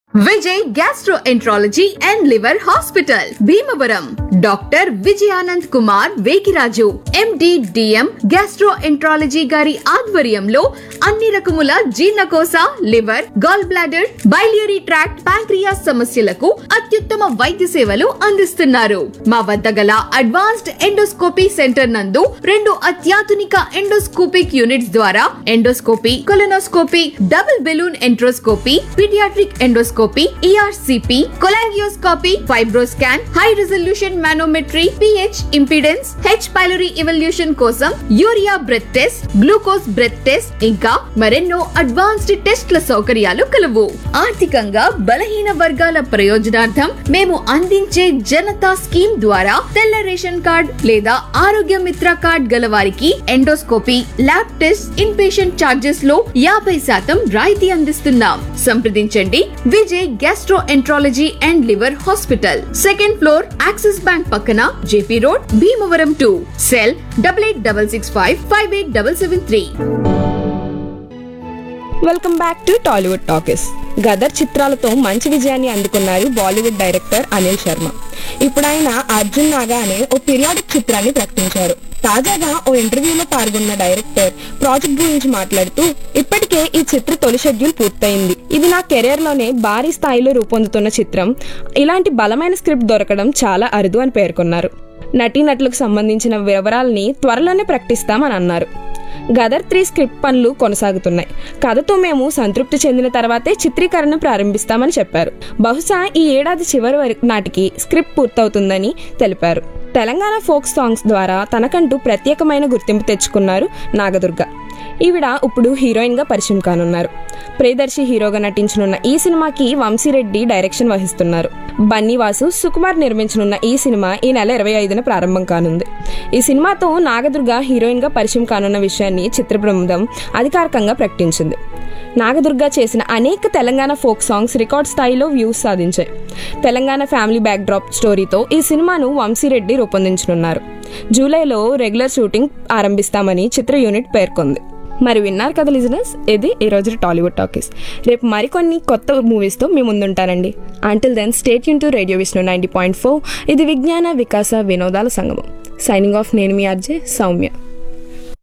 Vijay gastroenterology and liver hospital Bhimavaram doctor Vijayanand Kumar Vekiraju MD DM gastroenterology గారి ఆధ్వర్యంలో అన్ని రకముల జీర్ణకోశ liver gall bladder biliary tract pancreas సమస్యలకు అత్యుత్తమ వైద్య సేవలు అందిస్తున్నారు మా వద్ద గల అడ్వాన్స్డ్ ఎండోస్కోపీ సెంటర్ నందు రెండు అత్యాధునిక ఎండోస్కోపిక్ యూనిట్స్ ద్వారా endoscopy colonoscopy double balloon enteroscopy paediatric endoscopy ERCP cholangioscopy fibroscan high resolution manometry pH impedance H pylori evaluation కోసం urea breath test glucose breath test ఇంకా మరెన్నో అడ్వాన్స్డ్ టెస్ట్ల సౌకర్యాలు కలవు ఆర్థికంగా బలహీన వర్గాల ప్రయోజనార్థం మేము అందించే జనతా స్కీమ్ ద్వారా తెల్ల రేషన్ కార్డ్ లేదా ఆరోగ్య మిత్ర కార్డ్ గల వారికి endoscopy lab test inpatient charges లో యాభై శాతం రాయితీ అందిస్తున్నాం సంప్రదించండి Vijay gastroenterology and liver hospital second floor Axis bank పక్కన JP road Bhimavaram to cell double eight double six five five eight double seven three welcome back to Tollywood talkies Gadar చిత్రాలతో మంచి విజయాన్ని అందుకున్నారు బాలీవుడ్ డైరెక్టర్ అనిల్ శర్మ ఇప్పుడు ఆయన అర్జున్ నాగా అనే ఓ పీరియాడిక్ చిత్రాన్ని ప్రకటించారు తాజాగా ఓ ఇంటర్వ్యూలో పాల్గొన్న డైరెక్టర్ ప్రాజెక్ట్ గురించి మాట్లాడుతూ ఇప్పటికే ఈ చిత్ర తొలి షెడ్యూల్ పూర్తయింది ఇది నా కెరీర్ లోనే భారీ స్థాయిలో రూపొందుతున్న చిత్రం ఇలాంటి బలమైన స్క్రిప్ట్ దొరకడం చాలా అరుదు అని పేర్కొన్నారు నటీనటులకు సంబంధించిన వివరాల్ని త్వరలోనే ప్రకటిస్తామని అన్నారు గదర్ త్రీ స్క్రిప్ట్ పనులు కొనసాగుతున్నాయి కథతో మేము సంతృప్తి చెందిన తర్వాతే చిత్రీకరణ ప్రారంభిస్తామని చెప్పారు బహుశా ఈ ఏడాది చివరి వరకు నాటికి స్క్రిప్ట్ పూర్తవుతుందని తెలిపారు తెలంగాణ ఫోక్ సాంగ్స్ ద్వారా తనకంటూ ప్రత్యేకమైన గుర్తింపు తెచ్చుకున్నారు నాగదుర్గ ఈవిడ ఇప్పుడు హీరోయిన్ గా పరిచయం కానున్నారు ప్రియదర్శి హీరోగా నటించనున్న ఈ సినిమాకి వంశీరెడ్డి డైరెక్షన్ వహిస్తున్నారు బన్నీవాసు సుకుమార్ నిర్మించనున్న ఈ సినిమా ఈ నెల ఇరవై ఐదున ప్రారంభం కానుంది ఈ సినిమాతో నాగదుర్గ హీరోయిన్ గా పరిచయం కానున్న విషయాన్ని చిత్ర బృందం అధికారికంగా ప్రకటించింది నాగదుర్గ చేసిన అనేక తెలంగాణ ఫోక్ సాంగ్స్ రికార్డ్ స్థాయిలో వ్యూస్ సాధించాయి తెలంగాణ ఫ్యామిలీ బ్యాక్ డ్రాప్ స్టోరీతో ఈ సినిమాను వంశీరెడ్డి రూపొందించనున్నారు జూలైలో రెగ్యులర్ షూటింగ్ ఆరంభిస్తామని చిత్ర యూనిట్ పేర్కొంది మరి విన్నారు కదా లిజనర్స్ ఇది ఈ రోజు టాలీవుడ్ టాకీస్ రేపు మరికొన్ని కొత్త మూవీస్తో మీ ముందుంటానండి అంటిల్ దెన్ స్టేట్ యూన్ to radio Vishnu ninety point four ఇది విజ్ఞాన వికాస వినోదాల సంగమం సైనింగ్ ఆఫ్ నేను మీ అర్జే సౌమ్య